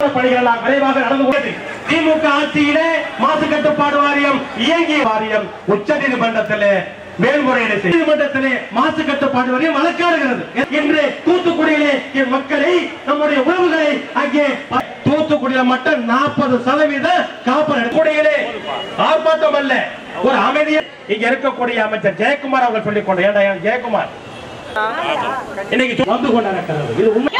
பணிகள் எல்லாம் விரைவாக நடந்து கொண்டது திமுக ஆட்சியிலே மாசு கட்டுப்பாடு வாரியம் இயங்கிய வாரியம் உச்ச நீதிமன்றத்திலே மேல்முறையீடு செய்து நீதிமன்றத்திலே மாசு கட்டுப்பாடு வாரியம் வழக்காடுகிறது இன்று தூத்துக்குடியிலே என் மக்களை நம்முடைய உறவுகளை அங்கே ப- தூத்துக்குடியில மட்டும் நாற்பது சதவீத காப்பர் குடியிலே ஆர்ப்பாட்டம் அல்ல ஒரு அமைதியை இங்க இருக்கக்கூடிய அமைச்சர் ஜெயக்குமார் அவர்கள் சொல்லிக் கொண்டு ஏண்டா ஏன் ஜெயக்குமார் இன்னைக்கு வந்து கொண்டிருக்கிறது இது உண்மை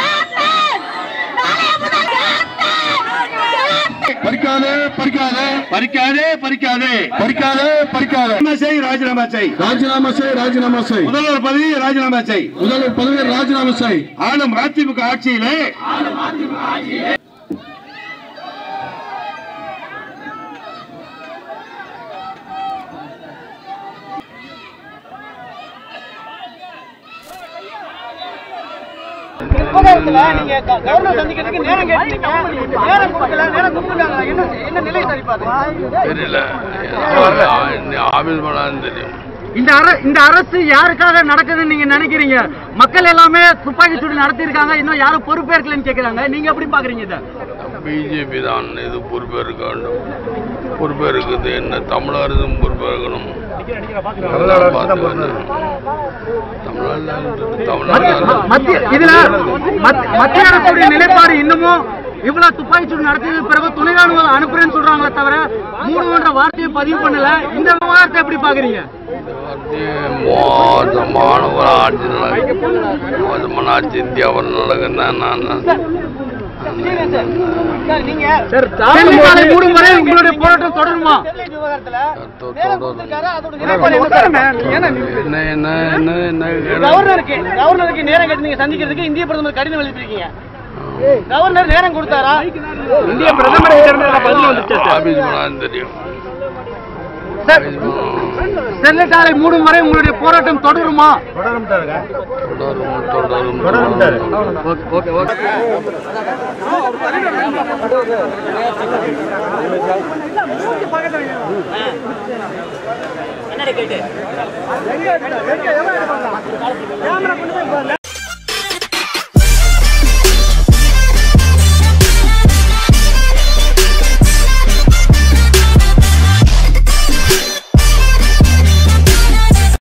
பறிக்காதே பறிக்காதே பறிக்காதே பறிக்காதே பறிக்காதே பறிக்காதே செய் ராஜினாமா செய் ராஜினாமா செய் ராஜினாமா செய் முதல்வர் பதவி ராஜினாமா செய் முதல்வர் பதவியை ராஜினாமா செய் ஆளும் அதிமுக ஆட்சியிலே ஊடகத்துல நீங்க க- கவர்னர் சந்திக்கிறதுக்கு நேரம் கேட்டீங்க நேரம் கொடுக்கல நேரம் கொடுத்துட்டாங்க என்ன என்ன நிலை சரி பாருங்க தெரியல ஆபீஸ் பண்ணாலும் தெரியும் இந்த அர இந்த அரசு யாருக்காக நடக்குதுன்னு நீங்க நினைக்கிறீங்க மக்கள் எல்லாமே துப்பாக்கி சூடு நடத்தியிருக்காங்க இன்னும் யாரும் பொறுப்பேற்கலன்னு கேக்குறாங்க நீங்க எப்படி பாக்குறீங்க இதை பிஜேபி தான் இது பொறுப்பேற்க வேண்டும் பொறுப்பேற்குது என்ன தமிழக அரசும் பொறுப்பேற்கணும் தமிழ்நாடு மத்திய இதுல மத்- மத்திய அரசுடைய நிலைப்பாடு இன்னமும் இவ்வளவு துப்பாக்கி சூடு நடத்தியது பிறகு துணை ராணுவம் அனுப்புறேன்னு சொல்றாங்களே தவிர மூணுன்ற வார்த்தையை பதிவு பண்ணல இந்த விவகாரத்தை எப்படி பாக்குறீங்க மோசமான ஒரு ஆட்சி நடக்குது மோசமான ஆட்சி இந்தியாவில் நடக்குதுன்னா நான் சென்னை மூடும் வரை உங்களுடைய போராட்டம் தொடருமா என்ன என்ன என்ன என்ன கவர்னருக்கு கவர்னருக்கு நேரம் கேட்டு நீங்க சந்திக்கிறதுக்கு இந்திய பிரதமர் கடிதம் எழுதிருக்கீங்க கவர்னர் நேரம் கொடுத்தாரா இந்திய பிரதமர் பதில் வந்துச்சு ஆபீஸ் பண்ணாலும் தெரியும் ஸ்டெர்லைட் ஆலை மூடும் வரை உங்களுடைய போராட்டம் தொடருமா தொடரும் தொடரும் என்னடி கேட்டு